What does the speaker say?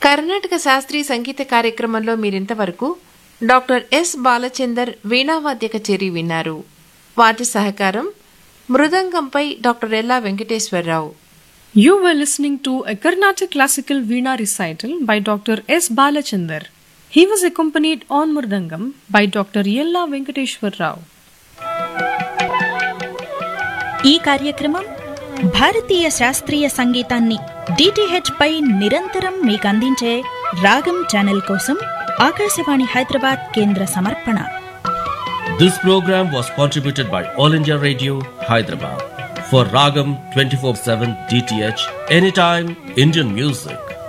కర్ణాటక శాస్త్రీయ సంగీత కార్యక్రమంలో మీరింతవరకు డాక్టర్ ఎస్ బాలచందర్ వీణావాద్య కచేరీ విన్నారు వాద్య సహకారం మృదంగంపై డాక్టర్ ఎల్లా Venkateswararao You were listening to a Carnatic classical Veena recital by Dr. S. Balachandar. He was accompanied on Murdangam by Dr. Yella Venkateshwar Rao. ఈ కార్యక్రమం భారతీయ శాస్త్రీయ సంగీతాన్ని డిటిహెచ్ పై నిరంతరం మీకు అందించే రాగం ఛానల్ కోసం ఆకాశవాణి హైదరాబాద్ కేంద్ర సమర్పణ This program was contributed by All India Radio, Hyderabad. For Ragam 24 7 DTH, anytime Indian music.